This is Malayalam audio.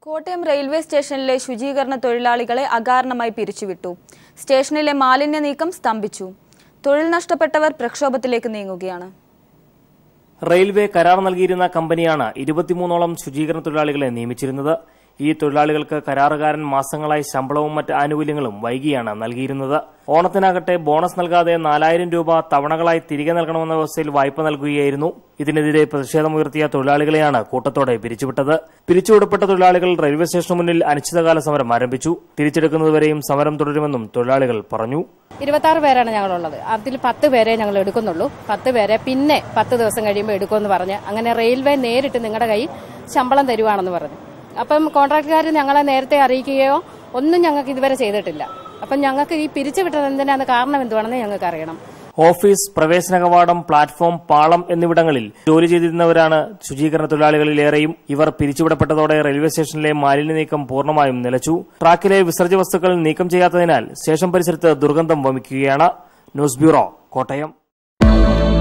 കോട്ടയം റെയിൽവേ സ്റ്റേഷനിലെ ശുചീകരണ തൊഴിലാളികളെ അകാരണമായി പിരിച്ചുവിട്ടു സ്റ്റേഷനിലെ മാലിന്യ നീക്കം സ്തംഭിച്ചു തൊഴിൽ നഷ്ടപ്പെട്ടവർ പ്രക്ഷോഭത്തിലേക്ക് നീങ്ങുകയാണ് റെയിൽവേ കരാർ നൽകിയിരുന്ന കമ്പനിയാണ് ഇരുപത്തിമൂന്നോളം ശുചീകരണ തൊഴിലാളികളെ നിയമിച്ചിരുന്നത് ഈ തൊഴിലാളികൾക്ക് കരാറുകാരൻ മാസങ്ങളായി ശമ്പളവും മറ്റ് ആനുകൂല്യങ്ങളും വൈകിയാണ് നൽകിയിരുന്നത് ഓണത്തിനാകട്ടെ ബോണസ് നൽകാതെ നാലായിരം രൂപ തവണകളായി തിരികെ നൽകണമെന്ന വ്യവസ്ഥയിൽ വായ്പ നൽകുകയായിരുന്നു ഇതിനെതിരെ പ്രതിഷേധമുയർത്തിയ തൊഴിലാളികളെയാണ് കൂട്ടത്തോടെ പിരിച്ചുവിട്ടത് പിരിച്ചുവിടപ്പെട്ട തൊഴിലാളികൾ റെയിൽവേ സ്റ്റേഷന് മുന്നിൽ അനിശ്ചിതകാല സമരം ആരംഭിച്ചു തിരിച്ചെടുക്കുന്നതുവരെയും സമരം തുടരുമെന്നും തൊഴിലാളികൾ പറഞ്ഞു ഇരുപത്താറ് പേരാണ് ഞങ്ങളുള്ളത് അതിൽ പത്ത് പേരെ ഞങ്ങൾ എടുക്കുന്നുള്ളൂ പത്ത് പേരെ പിന്നെ പത്ത് ദിവസം കഴിയുമ്പോൾ എടുക്കുമെന്ന് പറഞ്ഞ് അങ്ങനെ റെയിൽവേ നേരിട്ട് നിങ്ങളുടെ കയ്യിൽ ശമ്പളം തരുവാണെന്ന് പറഞ്ഞു അപ്പം കോൺട്രാക്ടുകാർ ഞങ്ങളെ നേരത്തെ അറിയിക്കുകയോ ഒന്നും ഞങ്ങൾക്ക് ഇതുവരെ ചെയ്തിട്ടില്ല അപ്പം ഞങ്ങൾക്ക് ഈ പിരിച്ചുവിട്ടത് എന്തിനാണ് കാരണം എന്തുവാണെന്ന് ഞങ്ങൾക്ക് അറിയണം ഓഫീസ് പ്രവേശന കവാടം പ്ലാറ്റ്ഫോം പാളം എന്നിവിടങ്ങളിൽ ജോലി ചെയ്തിരുന്നവരാണ് ശുചീകരണ തൊഴിലാളികളിലേറെയും ഇവർ പിരിച്ചുവിടപ്പെട്ടതോടെ റെയിൽവേ സ്റ്റേഷനിലെ മാലിന്യ നീക്കം പൂർണ്ണമായും നിലച്ചു ട്രാക്കിലെ വിസർജ്യ വസ്തുക്കൾ നീക്കം ചെയ്യാത്തതിനാൽ സ്റ്റേഷൻ പരിസരത്ത് ദുർഗന്ധം വമിക്കുകയാണ് ന്യൂസ് ബ്യൂറോ കോട്ടയം